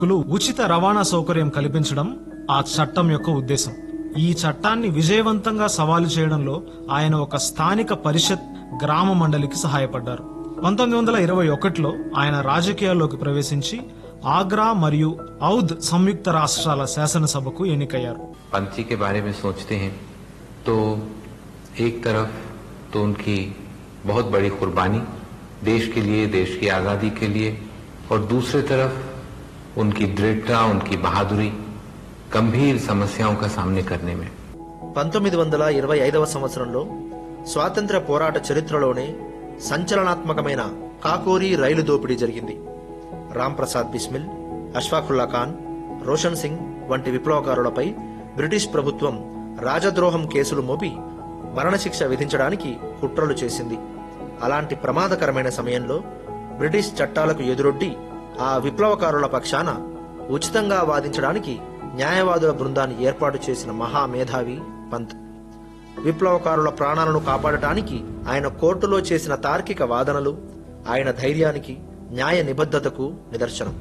లు ఉచిత రవాణా సౌకర్యం కల్పించడం ఆ చట్టం యొక్క ఉద్దేశం ఈ చట్టాన్ని విజయవంతంగా సవాలు చేయడంలో ఆయన ఒక స్థానిక పరిషత్ గ్రామ మండలికి సహాయపడ్డారు పంతొమ్మిది వందల ఇరవై ఒకటిలో ఆయన రాజకీయాల్లోకి ప్రవేశించి ఆగ్రా మరియు ఔద్ సంయుక్త రాష్ట్రాల శాసనసభకు ఎన్నికయ్యారు पंथी के बारे में सोचते हैं तो एक तरफ तो उनकी बहुत बड़ी कुर्बानी देश के लिए देश की आज़ादी के लिए और दूसरी तरफ उनकी दृढ़ता उनकी बहादुरी गंभीर समस्याओं का सामने करने में పంతొమ్మిది వందల ఇరవై ఐదవ సంవత్సరంలో స్వాతంత్ర్య పోరాట చరిత్రలోనే సంచలనాత్మకమైన కాకోరీ రైలు దోపిడీ జరిగింది రామ్ ప్రసాద్ బిస్మిల్ అష్ఫాకుల్లా ఖాన్ రోషన్ సింగ్ వంటి విప్లవకారులపై బ్రిటిష్ ప్రభుత్వం రాజద్రోహం కేసులు మోపి మరణశిక్ష విధించడానికి కుట్రలు చేసింది అలాంటి ప్రమాదకరమైన సమయంలో బ్రిటిష్ చట్టాలకు ఎదురొడ్డి ఆ విప్లవకారుల పక్షాన ఉచితంగా వాదించడానికి న్యాయవాదుల బృందాన్ని ఏర్పాటు చేసిన మహామేధావి పంత్ విప్లవకారుల ప్రాణాలను కాపాడటానికి ఆయన కోర్టులో చేసిన తార్కిక వాదనలు ఆయన ధైర్యానికి న్యాయ నిబద్ధతకు నిదర్శనం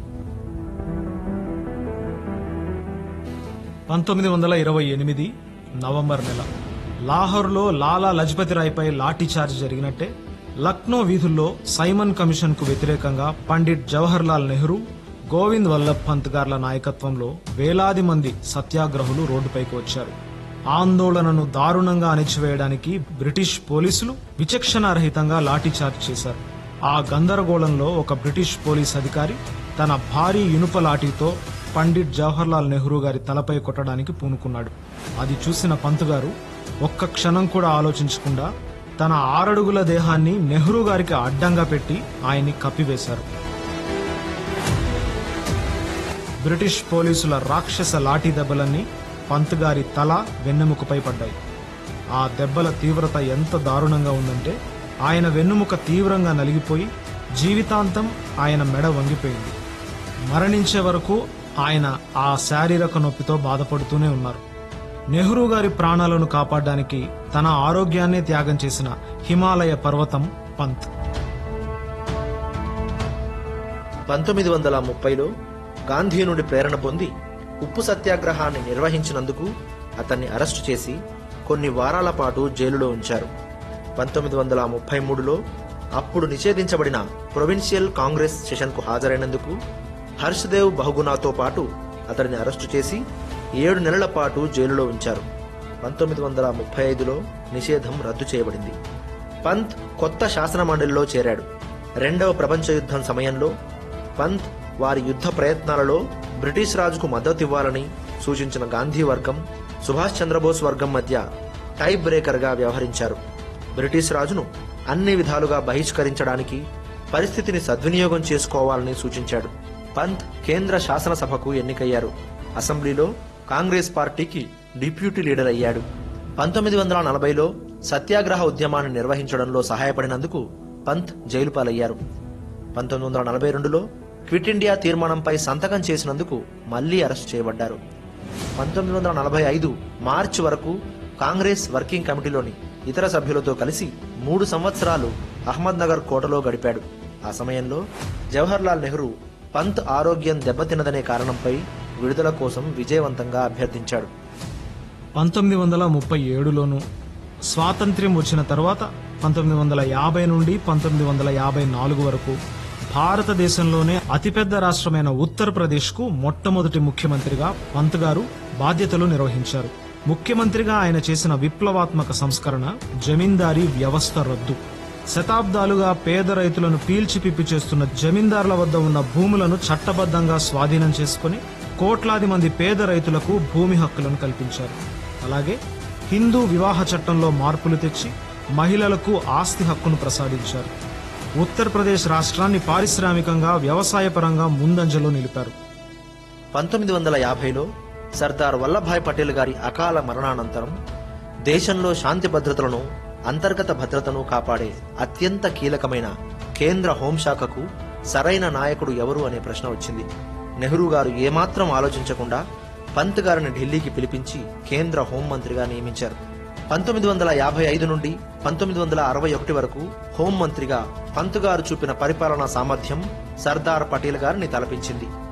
పంతొమ్మిది వందల ఇరవై ఎనిమిది నవంబర్ నెల లాహోర్లో లాలా లజపతి రాయ్పై లాఠీచార్జ్ జరిగినట్టే లక్నో వీధుల్లో సైమన్ కమిషన్ కు వ్యతిరేకంగా పండిట్ జవహర్ లాల్ నెహ్రూ గోవింద్ వల్లభ్ పంత్ గార్ల నాయకత్వంలో వేలాది మంది సత్యాగ్రహులు రోడ్డుపైకి వచ్చారు ఆందోళనను దారుణంగా అణిచివేయడానికి బ్రిటిష్ పోలీసులు విచక్షణారహితంగా లాఠీచార్జ్ చేశారు ఆ గందరగోళంలో ఒక బ్రిటిష్ పోలీస్ అధికారి తన భారీ ఇనుప లాఠీతో పండిట్ జవహర్లాల్ నెహ్రూ గారి తలపై కొట్టడానికి పూనుకున్నాడు అది చూసిన పంత్ గారు ఒక్క క్షణం కూడా ఆలోచించకుండా తన ఆరడుగుల దేహాన్ని నెహ్రూ గారికి అడ్డంగా పెట్టి ఆయన్ని కప్పివేశారు బ్రిటిష్ పోలీసుల రాక్షస లాఠీ దెబ్బలన్నీ పంత్ గారి తల వెన్నెముకపై పడ్డాయి ఆ దెబ్బల తీవ్రత ఎంత దారుణంగా ఉందంటే ఆయన వెన్నుముక తీవ్రంగా నలిగిపోయి జీవితాంతం ఆయన మెడ వంగిపోయింది మరణించే వరకు ఆయన ఆ శారీరక నొప్పితో బాధపడుతూనే ఉన్నారు నెహ్రూ గారి ప్రాణాలను కాపాడడానికి తన ఆరోగ్యాన్నే త్యాగం చేసిన హిమాలయ పర్వతం పంత్ పంతొమ్మిది వందల ముప్పైలో గాంధీ నుండి ప్రేరణ పొంది ఉప్పు సత్యాగ్రహాన్ని నిర్వహించినందుకు అతన్ని అరెస్టు చేసి కొన్ని వారాల పాటు జైలులో ఉంచారు పంతొమ్మిది వందల ముప్పై మూడులో అప్పుడు నిషేధించబడిన ప్రొవిన్షియల్ కాంగ్రెస్ సెషన్కు హాజరైనందుకు హర్షదేవ్ బహుగుణాతో పాటు అతడిని అరెస్టు చేసి ఏడు నెలల పాటు జైలులో ఉంచారు పంతొమ్మిది వందల ముప్పై ఐదులో నిషేధం రద్దు చేయబడింది పంత్ కొత్త శాసన మండలిలో చేరాడు రెండవ ప్రపంచ యుద్ధం సమయంలో పంత్ వారి యుద్ధ ప్రయత్నాలలో బ్రిటిష్ రాజుకు మద్దతివ్వాలని సూచించిన గాంధీ వర్గం సుభాష్ చంద్రబోస్ వర్గం మధ్య టై బ్రేకర్గా వ్యవహరించారు బ్రిటిష్ రాజును అన్ని విధాలుగా బహిష్కరించడానికి పరిస్థితిని సద్వినియోగం చేసుకోవాలని సూచించాడు పంత్ కేంద్ర శాసనసభకు ఎన్నికయ్యారు అసెంబ్లీలో కాంగ్రెస్ పార్టీకి డిప్యూటీ లీడర్ అయ్యాడు పంతొమ్మిది వందల నలభైలో సత్యాగ్రహ ఉద్యమాన్ని నిర్వహించడంలో సహాయపడినందుకు పంత్ జైలు పాలయ్యారు పంతొమ్మిది వందల నలభై రెండులో క్విట్ ఇండియా తీర్మానంపై సంతకం చేసినందుకు మళ్లీ అరెస్ట్ చేయబడ్డారు పంతొమ్మిది వందల నలభై ఐదు మార్చి వరకు కాంగ్రెస్ వర్కింగ్ కమిటీలోని ఇతర సభ్యులతో కలిసి మూడు సంవత్సరాలు అహ్మద్నగర్ కోటలో గడిపాడు ఆ సమయంలో జవహర్లాల్ నెహ్రూ పంత్ ఆరోగ్యం దెబ్బతిన్నదనే కారణంపై విడుదల కోసం విజయవంతంగా అభ్యర్థించాడు పంతొమ్మిది వందల ముప్పై ఏడులోను స్వాతంత్ర్యం వచ్చిన తర్వాత పంతొమ్మిది వందల యాభై నుండి పంతొమ్మిది వందల యాభై నాలుగు వరకు భారతదేశంలోనే అతిపెద్ద రాష్ట్రమైన ఉత్తరప్రదేశ్ కు మొట్టమొదటి ముఖ్యమంత్రిగా పంత్ గారు బాధ్యతలు నిర్వహించారు ముఖ్యమంత్రిగా ఆయన చేసిన విప్లవాత్మక సంస్కరణ జమీందారీ వ్యవస్థ రద్దు శతాబ్దాలుగా పేద రైతులను పీల్చిపిప్పి చేస్తున్న జమీందారుల వద్ద ఉన్న భూములను చట్టబద్ధంగా స్వాధీనం చేసుకుని కోట్లాది మంది పేద రైతులకు భూమి హక్కులను కల్పించారు అలాగే హిందూ వివాహ చట్టంలో మార్పులు తెచ్చి మహిళలకు ఆస్తి హక్కును ప్రసాదించారు ఉత్తరప్రదేశ్ రాష్ట్రాన్ని పారిశ్రామికంగా వ్యవసాయపరంగా ముందంజలో నిలిపారు పంతొమ్మిది వందల యాభైలో సర్దార్ వల్లభాయ్ పటేల్ గారి అకాల మరణానంతరం దేశంలో శాంతి భద్రతలను అంతర్గత భద్రతను కాపాడే అత్యంత కీలకమైన కేంద్ర హోంశాఖకు సరైన నాయకుడు ఎవరు అనే ప్రశ్న వచ్చింది నెహ్రూ గారు ఏమాత్రం ఆలోచించకుండా పంత్ గారిని ఢిల్లీకి పిలిపించి కేంద్ర హోంమంత్రిగా నియమించారు పంతొమ్మిది వందల యాభై ఐదు నుండి పంతొమ్మిది వందల అరవై ఒకటి వరకు హోంమంత్రిగా పంత్ గారు చూపిన పరిపాలనా సామర్థ్యం సర్దార్ పటేల్ గారిని తలపించింది